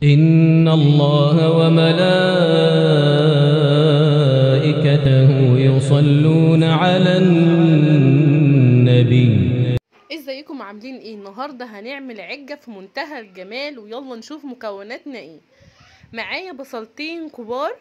إن الله وملائكته يصلون على النبي ازيكم عاملين ايه النهارده هنعمل عجة في منتهى الجمال ويلا نشوف مكوناتنا ايه معايا بصلتين كبار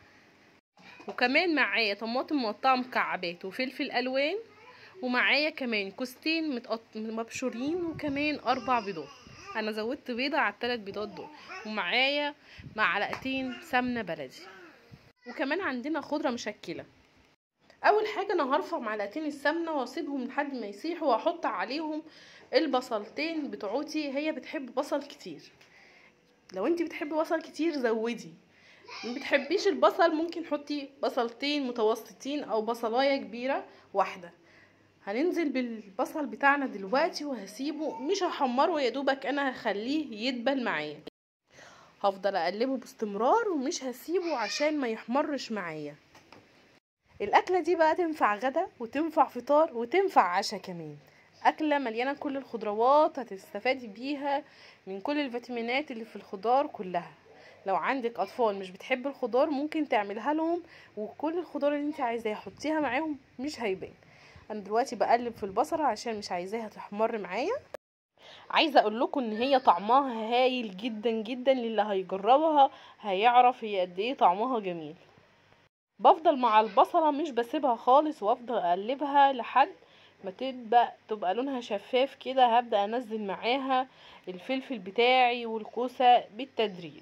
وكمان معايا طماطم مقطعه مكعبات وفلفل الوان ومعايا كمان كوستين متقط... مبشورين وكمان اربع بيضات انا زودت بيضه على الثلاث بيضات دول ومعايا معلقتين سمنه بلدي وكمان عندنا خضره مشكله اول حاجه انا هرفع معلقتين السمنه واسيبهم لحد ما يسيحوا واحط عليهم البصلتين بتوعتي هي بتحب بصل كتير لو انت بتحبي بصل كتير زودي ما بتحبيش البصل ممكن حطي بصلتين متوسطين او بصلايه كبيره واحده هننزل بالبصل بتاعنا دلوقتي وهسيبه مش هحمره يا دوبك انا هخليه يدبل معايا هفضل اقلبه باستمرار ومش هسيبه عشان ما يحمرش معايا الاكله دي بقى تنفع غدا وتنفع فطار وتنفع عشاء كمان اكله مليانه كل الخضروات هتستفادي بيها من كل الفيتامينات اللي في الخضار كلها لو عندك اطفال مش بتحب الخضار ممكن تعملها لهم وكل الخضار اللي انت عايزاه حطيها معاهم مش هيبان انا دلوقتي بقلب في البصله عشان مش عايزاها تحمر معايا عايزه اقول لكم ان هي طعمها هايل جدا جدا للي هيجربها هيعرف هي قد ايه طعمها جميل بفضل مع البصله مش بسيبها خالص وافضل اقلبها لحد ما تبقى تبقى لونها شفاف كده هبدا انزل معاها الفلفل بتاعي والكوسه بالتدريج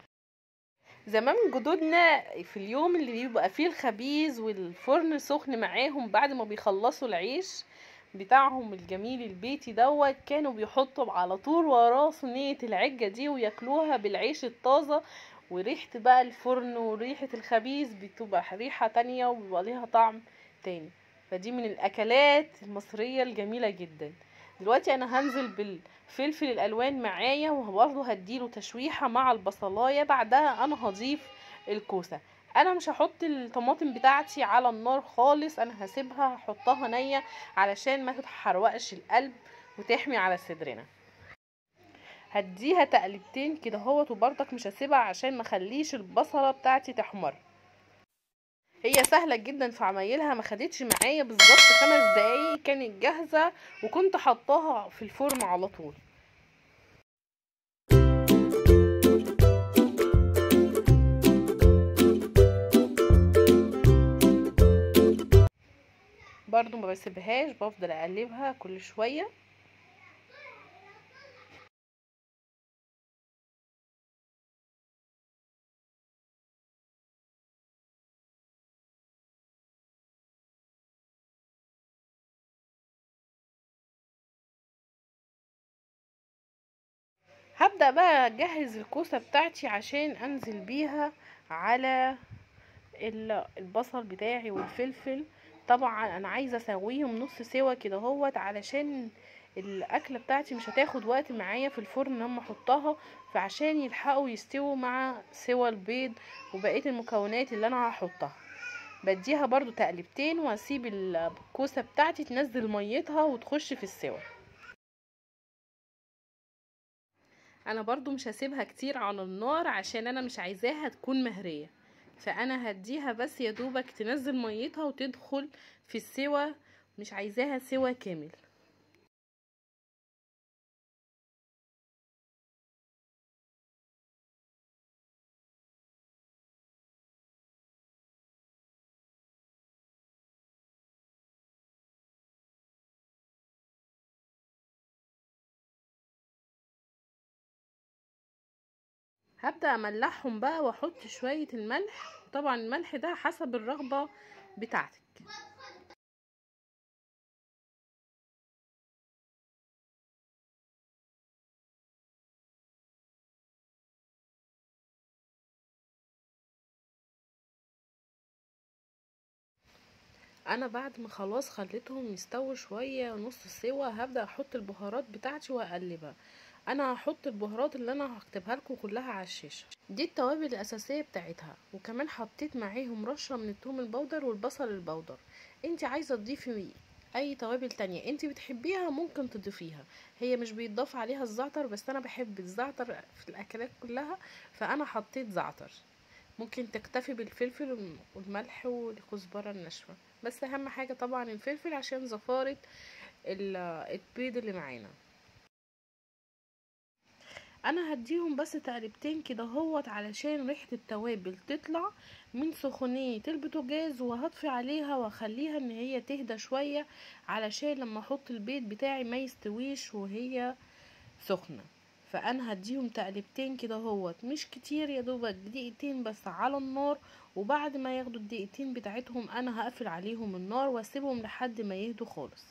زمان جدودنا في اليوم اللي بيبقى فيه الخبيز والفرن سخن معاهم بعد ما بيخلصوا العيش بتاعهم الجميل البيتي دوت كانوا بيحطوا على طول وراه صينية العجة دي وياكلوها بالعيش الطازة وريحة بقى الفرن وريحة الخبيز بتبقى ريحة تانية وبيبقى ليها طعم تاني فدي من الأكلات المصرية الجميلة جدا دلوقتي أنا هنزل بالفلفل الألوان معايا وبرضه هديله تشويحة مع البصلاية بعدها أنا هضيف الكوسة انا مش هحط الطماطم بتاعتي على النار خالص انا هسيبها هحطها نية علشان ما تتحرقش القلب وتحمي على صدرنا هديها تقلبتين كده اهوت وبرضك مش هسيبها عشان ما اخليش البصله بتاعتي تحمر هي سهله جدا في عمايلها ما خدتش معايا بالظبط خمس دقايق كانت جاهزه وكنت حطاها في الفرن على طول برضو ما بسيبهاش بفضل اقلبها كل شويه هبدأ بقى اجهز الكوسة بتاعتي عشان انزل بيها على البصل بتاعي والفلفل طبعا انا عايزه اسويهم نص سوا كده اهوت علشان الاكله بتاعتي مش هتاخد وقت معايا في الفرن لما احطها فعشان يلحقوا يستووا مع سوا البيض وبقيه المكونات اللي انا هحطها بديها برضو تقلبتين واسيب الكوسه بتاعتي تنزل ميتها وتخش في السوا انا برضو مش هسيبها كتير على النار عشان انا مش عايزاها تكون مهريه فانا هديها بس يا دوبك تنزل ميتها وتدخل في السوا مش عايزاها سوا كامل هبدأ املحهم بقى واحط شوية الملح طبعا الملح ده حسب الرغبة بتاعتك انا بعد ما خلاص خليتهم يستووا شوية نص سوا هبدأ احط البهارات بتاعتي واقلبها انا هحط البهارات اللي انا هكتبها لكم كلها على الشاشه دي التوابل الاساسيه بتاعتها وكمان حطيت معاهم رشه من الثوم البودر والبصل البودر انت عايزه تضيفي اي توابل تانية انت بتحبيها ممكن تضيفيها هي مش بيتضاف عليها الزعتر بس انا بحب الزعتر في الاكلات كلها فانا حطيت زعتر ممكن تكتفي بالفلفل والملح والكزبرة الناشفة بس اهم حاجة طبعا الفلفل عشان زفارة البيض اللي معانا انا هديهم بس تقلبتين كده هوت علشان ريحة التوابل تطلع من سخونية البوتاجاز وهطفي عليها واخليها ان هي تهدى شوية علشان لما احط البيض بتاعي ما يستويش وهي سخنة فانا هديهم تقلبتين كده هوت مش كتير يا دوبك دقيقتين بس على النار وبعد ما ياخدوا الدقيقتين بتاعتهم انا هقفل عليهم النار واسيبهم لحد ما يهدوا خالص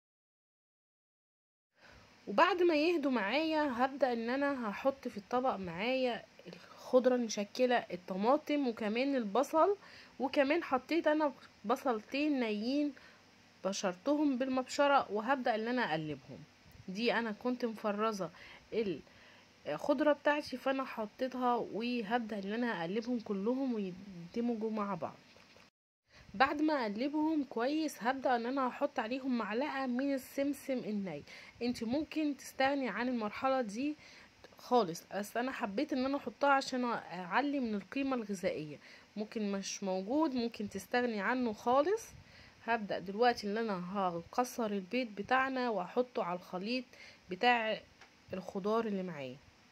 وبعد ما يهدوا معايا هبدأ ان انا هحط في الطبق معايا الخضرة المشكلة الطماطم وكمان البصل وكمان حطيت انا بصلتين نيين بشرتهم بالمبشرة وهبدأ ان انا اقلبهم دي انا كنت مفرزة الخضرة بتاعتي فانا حطيتها وهبدأ ان انا اقلبهم كلهم ويندمجوا مع بعض بعد ما اقلبهم كويس هبدا ان انا هحط عليهم معلقه من السمسم الني انت ممكن تستغني عن المرحله دي خالص بس انا حبيت ان انا احطها عشان اعلي من القيمه الغذائيه ممكن مش موجود ممكن تستغني عنه خالص هبدا دلوقتي ان انا هكسر البيض بتاعنا واحطه على الخليط بتاع الخضار اللي معايا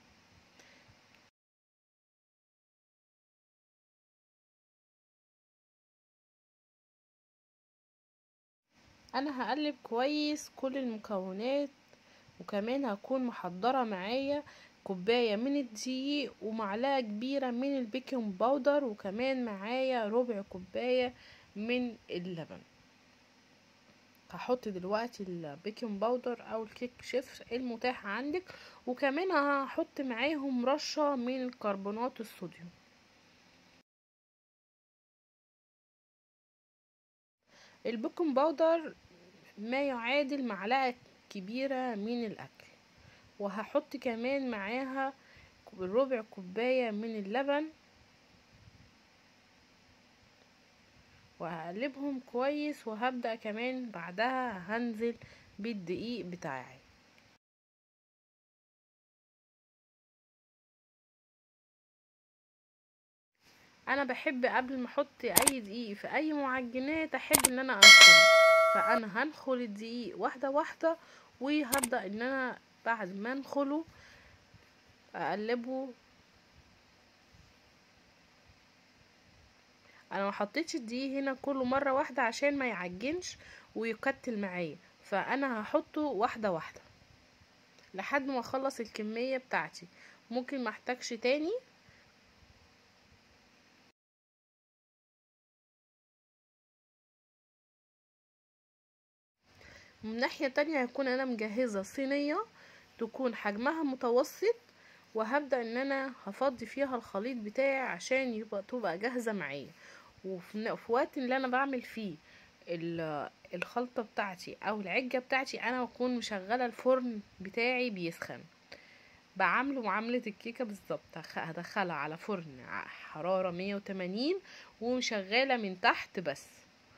انا هقلب كويس كل المكونات وكمان هكون محضرة معايا كوباية من الدقيق ومعلقة كبيرة من البيكنج باودر وكمان معايا ربع كوباية من اللبن هحط دلوقتي البيكنج باودر او الكيك شيف المتاح عندك وكمان هحط معاهم رشة من كربونات الصوديوم البيكنج باودر ما يعادل معلقة كبيرة من الأكل وهحط كمان معاها ربع كوباية من اللبن وهقلبهم كويس وهبدأ كمان بعدها هنزل بالدقيق بتاعي انا بحب قبل ما احط اي دقيق في اي معجنات احب ان انا انخل فانا هنخل الدقيق واحده واحده وهبدا ان انا بعد ما انخله اقلبه انا ما حطيتش الدقيق هنا كله مره واحده عشان ما يعجنش ويكتل معايا فانا هحطه واحده واحده لحد ما اخلص الكميه بتاعتي ممكن ما احتاجش تاني من ناحية تانية هكون انا مجهزة صينية تكون حجمها متوسط وهبدأ ان انا هفضي فيها الخليط بتاعي عشان يبقى تبقى جاهزة معايا وفي وقت اللي انا بعمل فيه الخلطة بتاعتي او العجة بتاعتي انا بكون مشغلة الفرن بتاعي بيسخن بعمله معاملة الكيكة بالظبط هدخلها على فرن حرارة مية وتمانين ومشغلة من تحت بس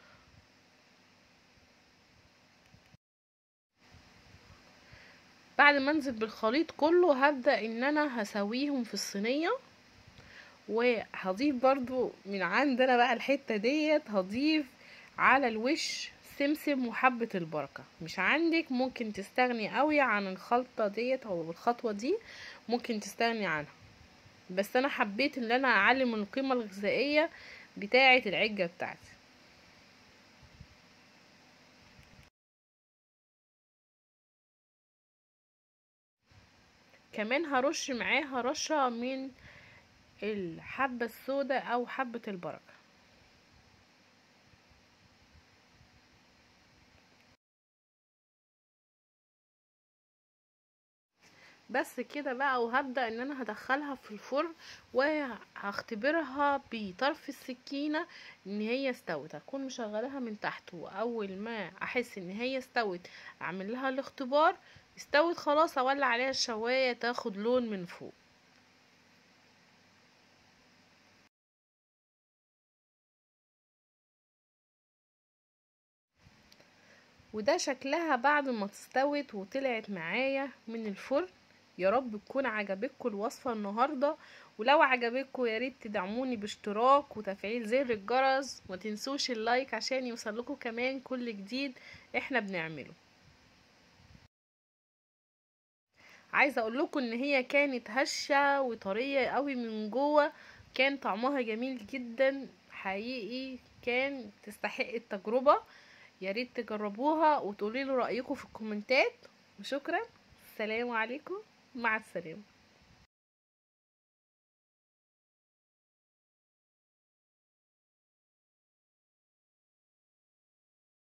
بعد ما انزل بالخليط كله هبدأ ان انا هسويهم في الصينية وهضيف برضو من عندنا بقى الحتة ديت هضيف على الوش سمسم وحبة البركة مش عندك ممكن تستغني قوي عن الخلطة ديت او الخطوة دي ممكن تستغني عنها بس انا حبيت ان انا اعلم القيمة الغذائية بتاعة العجة بتاعتي كمان هرش معاها رشة من الحبة السوداء او حبة البركة بس كده بقى وهبدأ ان انا هدخلها في الفرن وهختبرها بطرف السكينة ان هي استوت هكون مشغلها من تحت واول ما احس ان هي استوت اعمل لها الاختبار استوت خلاص اولع عليها الشواية تاخد لون من فوق وده شكلها بعد ما استوت وطلعت معايا من الفرن يا رب تكون عجبتكم الوصفة النهاردة ولو عجبتكم يا ريت تدعموني باشتراك وتفعيل زر الجرس وما تنسوش اللايك عشان يوصلكوا كمان كل جديد احنا بنعمله عايزه اقول لكم ان هي كانت هشه وطريه قوي من جوه كان طعمها جميل جدا حقيقي كان تستحق التجربه يا ريت تجربوها وتقولي له رايكم في الكومنتات وشكرا السلام عليكم مع السلامه